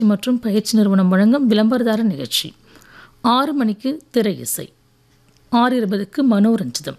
மற்றும் பயிற்சி நிறுவனம் வழங்கும் விளம்பரதார நிகழ்ச்சி ஆறு மணிக்கு திரை இசை ஆறு இருபதுக்கு மனோரஞ்சிதம்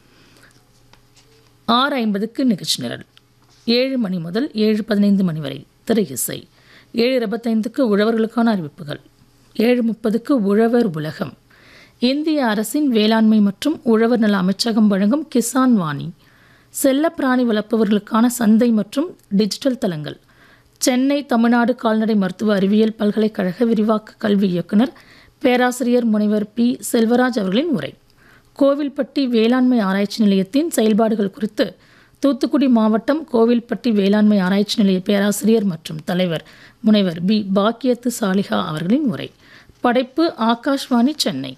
ஆறு ஐம்பதுக்கு நிகழ்ச்சி நிரல் ஏழு மணி முதல் ஏழு பதினைந்து மணி வரை திரை இசை ஏழு இருபத்தைந்துக்கு உழவர்களுக்கான அறிவிப்புகள் ஏழு முப்பதுக்கு உழவர் உலகம் இந்திய அரசின் வேளாண்மை மற்றும் உழவர் நல அமைச்சகம் வழங்கும் கிசான் வாணி செல்லப்பிராணி வளர்ப்பவர்களுக்கான சந்தை மற்றும் டிஜிட்டல் தளங்கள் சென்னை தமிழ்நாடு கால்நடை மருத்துவ அறிவியல் பல்கலைக்கழக விரிவாக்க கல்வி இயக்குனர் பேராசிரியர் முனைவர் பி செல்வராஜ் அவர்களின் உரை கோவில்பட்டி வேளாண்மை ஆராய்ச்சி நிலையத்தின் செயல்பாடுகள் குறித்து தூத்துக்குடி மாவட்டம் கோவில்பட்டி வேளாண்மை ஆராய்ச்சி நிலைய பேராசிரியர் மற்றும் தலைவர் முனைவர் பி பாக்கியத்து சாலிஹா அவர்களின் உரை படைப்பு ஆகாஷ்வாணி சென்னை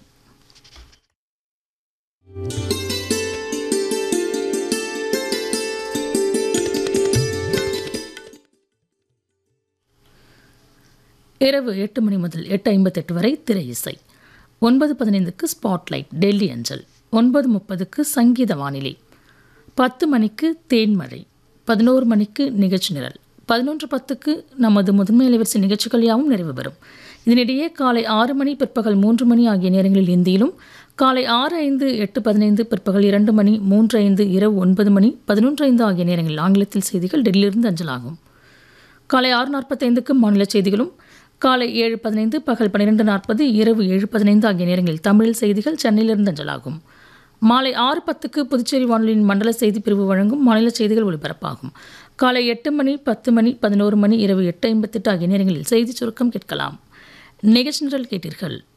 இரவு எட்டு மணி முதல் எட்டு ஐம்பத்தெட்டு வரை திரை இசை ஒன்பது பதினைந்துக்கு ஸ்பாட்லைட் டெல்லி அஞ்சல் ஒன்பது முப்பதுக்கு சங்கீத வானிலை பத்து மணிக்கு தேன்மழை பதினோரு மணிக்கு நிகழ்ச்சி நிரல் பதினொன்று பத்துக்கு நமது முதன்மை அலைவரிசை நிகழ்ச்சிகள் யாவும் நிறைவு பெறும் இதனிடையே காலை ஆறு மணி பிற்பகல் மூன்று மணி ஆகிய நேரங்களில் இந்தியிலும் காலை ஆறு ஐந்து எட்டு பதினைந்து பிற்பகல் இரண்டு மணி மூன்று ஐந்து இரவு ஒன்பது மணி பதினொன்று ஐந்து ஆகிய நேரங்களில் ஆங்கிலத்தில் செய்திகள் டெல்லியிலிருந்து அஞ்சலாகும் காலை ஆறு நாற்பத்தைந்துக்கு மாநில செய்திகளும் காலை ஏழு பதினைந்து பகல் பன்னிரெண்டு நாற்பது இரவு ஏழு பதினைந்து ஆகிய நேரங்களில் தமிழ் செய்திகள் சென்னையிலிருந்து அஞ்சலாகும் மாலை ஆறு பத்துக்கு புதுச்சேரி வானொலியின் மண்டல செய்தி பிரிவு வழங்கும் மாநில செய்திகள் ஒலிபரப்பாகும் காலை எட்டு மணி பத்து மணி பதினோரு மணி இரவு எட்டு ஐம்பத்தெட்டு ஆகிய நேரங்களில் செய்தி சுருக்கம் கேட்கலாம் நிகழ்ச்சி நிரல் கேட்டீர்கள்